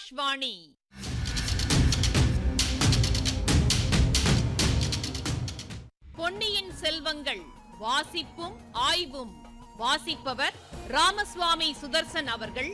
ஆகாஷ்வாணி பொன்னியின் செல்வங்கள் வாசிப்பும் ஆய்வும் வாசிப்பவர் ராமசுவாமி சுதர்சன் அவர்கள்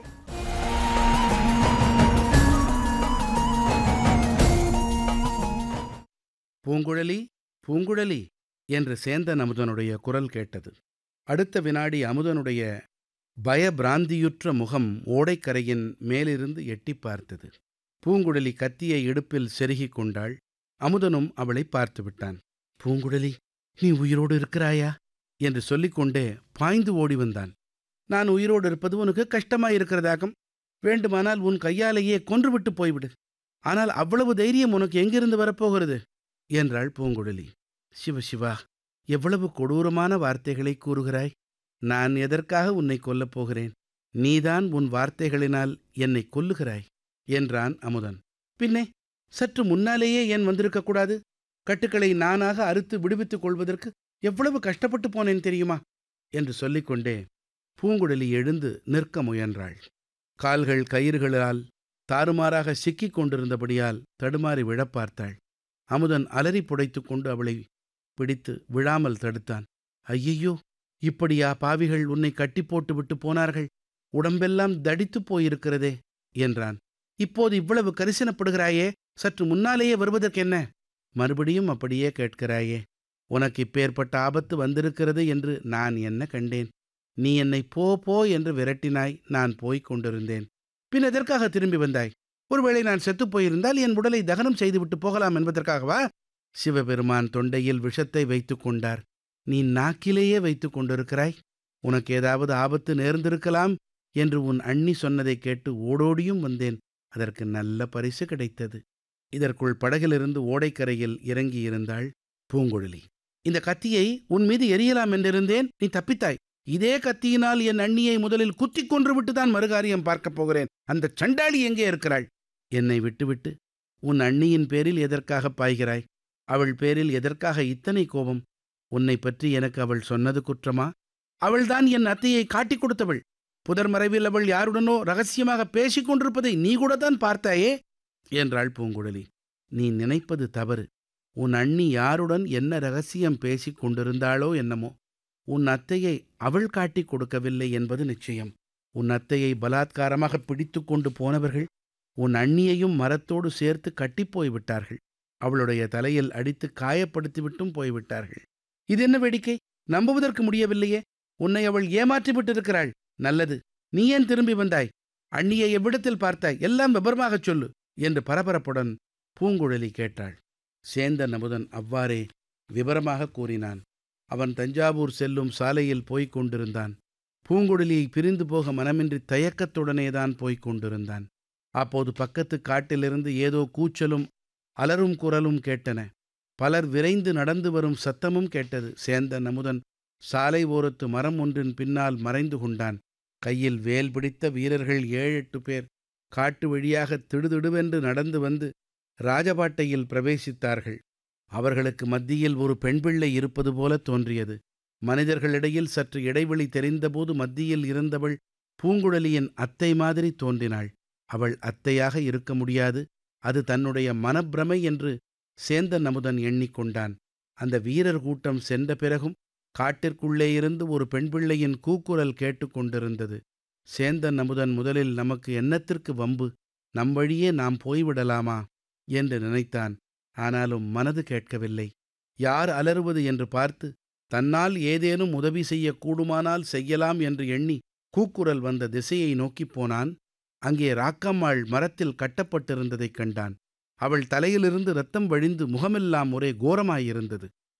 பூங்குழலி பூங்குழலி என்று சேந்தன் அமுதனுடைய குரல் கேட்டது அடுத்த வினாடி அமுதனுடைய பயபிராந்தியுற்ற முகம் ஓடைக்கரையின் மேலிருந்து எட்டிப் பார்த்தது பூங்குழலி கத்தியை இடுப்பில் செருகிக் கொண்டாள் அமுதனும் அவளை பார்த்து விட்டான் பூங்குழலி நீ உயிரோடு இருக்கிறாயா என்று சொல்லிக்கொண்டே பாய்ந்து ஓடி வந்தான் நான் உயிரோடு இருப்பது உனக்கு கஷ்டமாயிருக்கிறதாகும் வேண்டுமானால் உன் கையாலேயே கொன்றுவிட்டு போய்விடு ஆனால் அவ்வளவு தைரியம் உனக்கு எங்கிருந்து வரப்போகிறது என்றாள் பூங்குழலி சிவ சிவா எவ்வளவு கொடூரமான வார்த்தைகளை கூறுகிறாய் நான் எதற்காக உன்னை கொல்லப் போகிறேன் நீதான் உன் வார்த்தைகளினால் என்னை கொல்லுகிறாய் என்றான் அமுதன் பின்னே சற்று முன்னாலேயே ஏன் வந்திருக்கக்கூடாது கட்டுக்களை நானாக அறுத்து விடுவித்துக் கொள்வதற்கு எவ்வளவு கஷ்டப்பட்டு போனேன் தெரியுமா என்று சொல்லிக்கொண்டே பூங்குழலி எழுந்து நிற்க முயன்றாள் கால்கள் கயிறுகளால் தாறுமாறாக சிக்கிக் கொண்டிருந்தபடியால் தடுமாறி விழப் பார்த்தாள் அமுதன் அலறி புடைத்துக் கொண்டு அவளை பிடித்து விழாமல் தடுத்தான் ஐயையோ இப்படியா பாவிகள் உன்னை கட்டி போட்டு விட்டு போனார்கள் உடம்பெல்லாம் தடித்துப் போயிருக்கிறதே என்றான் இப்போது இவ்வளவு கரிசனப்படுகிறாயே சற்று முன்னாலேயே வருவதற்கென்ன மறுபடியும் அப்படியே கேட்கிறாயே உனக்கு இப்பேற்பட்ட ஆபத்து வந்திருக்கிறது என்று நான் என்ன கண்டேன் நீ என்னை போ போ என்று விரட்டினாய் நான் போய்க் கொண்டிருந்தேன் பின் எதற்காக திரும்பி வந்தாய் ஒருவேளை நான் செத்துப் போயிருந்தால் என் உடலை தகனம் செய்துவிட்டு போகலாம் என்பதற்காகவா சிவபெருமான் தொண்டையில் விஷத்தை வைத்துக் கொண்டார் நீ நாக்கிலேயே வைத்துக் கொண்டிருக்கிறாய் உனக்கு ஏதாவது ஆபத்து நேர்ந்திருக்கலாம் என்று உன் அண்ணி சொன்னதைக் கேட்டு ஓடோடியும் வந்தேன் அதற்கு நல்ல பரிசு கிடைத்தது இதற்குள் படகிலிருந்து ஓடைக்கரையில் இறங்கியிருந்தாள் பூங்குழலி இந்த கத்தியை உன் மீது எரியலாம் என்றிருந்தேன் நீ தப்பித்தாய் இதே கத்தியினால் என் அண்ணியை முதலில் குத்திக் கொன்று விட்டுதான் மறுகாரியம் பார்க்கப் போகிறேன் அந்த சண்டாளி எங்கே இருக்கிறாள் என்னை விட்டுவிட்டு உன் அண்ணியின் பேரில் எதற்காக பாய்கிறாய் அவள் பேரில் எதற்காக இத்தனை கோபம் உன்னை பற்றி எனக்கு அவள் சொன்னது குற்றமா அவள்தான் என் அத்தையை காட்டிக் கொடுத்தவள் புதர் மறைவில் அவள் யாருடனோ ரகசியமாக பேசிக் கொண்டிருப்பதை நீ கூட தான் பார்த்தாயே என்றாள் பூங்குழலி நீ நினைப்பது தவறு உன் அண்ணி யாருடன் என்ன ரகசியம் பேசிக் கொண்டிருந்தாளோ என்னமோ உன் அத்தையை அவள் காட்டிக் கொடுக்கவில்லை என்பது நிச்சயம் உன் அத்தையை பலாத்காரமாக பிடித்து கொண்டு போனவர்கள் உன் அண்ணியையும் மரத்தோடு சேர்த்து கட்டிப்போய் விட்டார்கள் அவளுடைய தலையில் அடித்து காயப்படுத்திவிட்டும் போய்விட்டார்கள் இது என்ன வேடிக்கை நம்புவதற்கு முடியவில்லையே உன்னை அவள் ஏமாற்றி விட்டிருக்கிறாள் நல்லது நீ ஏன் திரும்பி வந்தாய் அண்ணியை எவ்விடத்தில் பார்த்தாய் எல்லாம் விபரமாகச் சொல்லு என்று பரபரப்புடன் பூங்குழலி கேட்டாள் சேந்தன் அமுதன் அவ்வாறே விவரமாக கூறினான் அவன் தஞ்சாவூர் செல்லும் சாலையில் போய்க் கொண்டிருந்தான் பூங்குழலியை பிரிந்து போக மனமின்றி தயக்கத்துடனேதான் போய்க் கொண்டிருந்தான் அப்போது பக்கத்து காட்டிலிருந்து ஏதோ கூச்சலும் அலரும் குரலும் கேட்டன பலர் விரைந்து நடந்து வரும் சத்தமும் கேட்டது சேந்தன் அமுதன் சாலை ஓரத்து மரம் ஒன்றின் பின்னால் மறைந்து கொண்டான் கையில் வேல் பிடித்த வீரர்கள் ஏழெட்டு பேர் காட்டு வழியாக திடுதிடுவென்று நடந்து வந்து ராஜபாட்டையில் பிரவேசித்தார்கள் அவர்களுக்கு மத்தியில் ஒரு பெண் பிள்ளை இருப்பது போல தோன்றியது மனிதர்களிடையில் சற்று இடைவெளி தெரிந்தபோது மத்தியில் இருந்தவள் பூங்குழலியின் அத்தை மாதிரி தோன்றினாள் அவள் அத்தையாக இருக்க முடியாது அது தன்னுடைய மனப்பிரமை என்று சேந்தன் அமுதன் எண்ணிக்கொண்டான் அந்த வீரர் கூட்டம் சென்ற பிறகும் காட்டிற்குள்ளே இருந்து ஒரு பெண் பிள்ளையின் கூக்குரல் கேட்டுக்கொண்டிருந்தது சேந்தன் அமுதன் முதலில் நமக்கு என்னத்திற்கு வம்பு நம் வழியே நாம் போய்விடலாமா என்று நினைத்தான் ஆனாலும் மனது கேட்கவில்லை யார் அலறுவது என்று பார்த்து தன்னால் ஏதேனும் உதவி செய்யக்கூடுமானால் செய்யலாம் என்று எண்ணி கூக்குரல் வந்த திசையை நோக்கிப் போனான் அங்கே ராக்கம்மாள் மரத்தில் கட்டப்பட்டிருந்ததைக் கண்டான் அவள் தலையிலிருந்து ரத்தம் வழிந்து முகமெல்லாம் ஒரே கோரமாயிருந்தது